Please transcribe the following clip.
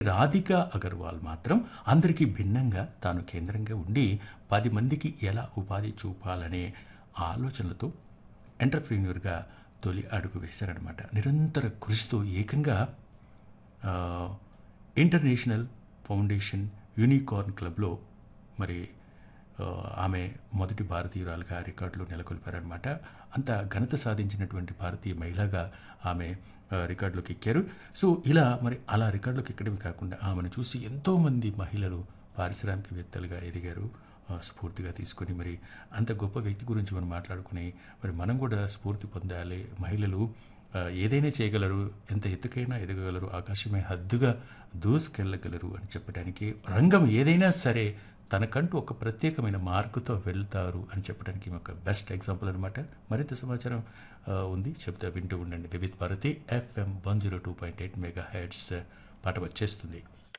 రాధిక అగర్వాల్ మాత్రం అందరికీ భిన్నంగా తాను కేంద్రంగా ఉండి పది మందికి ఎలా ఉపాధి చూపాలనే ఆలోచనలతో ఎంటర్ప్రీన్యూర్గా తొలి అడుగు వేశారనమాట నిరంతర కృషితో ఏకంగా ఆ, ఇంటర్నేషనల్ ఫౌండేషన్ యూనికార్న్ క్లబ్లో మరి ఆ, ఆమె మొదటి భారతీయురాలుగా రికార్డులు నెలకొల్పారనమాట అంత ఘనత సాధించినటువంటి భారతీయ మహిళగా ఆమె ఆ, రికార్డులోకి ఎక్కారు సో ఇలా మరి అలా రికార్డులోకి ఎక్కడమే కాకుండా ఆమెను చూసి ఎంతోమంది మహిళలు పారిశ్రామికవేత్తలుగా ఎదిగారు ఆ, స్ఫూర్తిగా తీసుకొని మరి అంత గొప్ప వ్యక్తి గురించి మనం మాట్లాడుకుని మరి మనం కూడా స్ఫూర్తి పొందాలి మహిళలు ఆ, ఏదైనా చేయగలరు ఎంత ఎత్తుకైనా ఎదగగలరు ఆకాశమే హద్దుగా దూసుకెళ్ళగలరు అని చెప్పడానికి రంగం ఏదైనా సరే తనకంటూ ఒక ప్రత్యేకమైన మార్కుతో వెళ్తారు అని చెప్పడానికి ఒక బెస్ట్ ఎగ్జాంపుల్ అనమాట మరింత సమాచారం ఆ, ఉంది చెప్తా వింటూ ఉండండి Vividh Bharati FM one zero two point eight mega hits పాట వచ్చేస్తుంది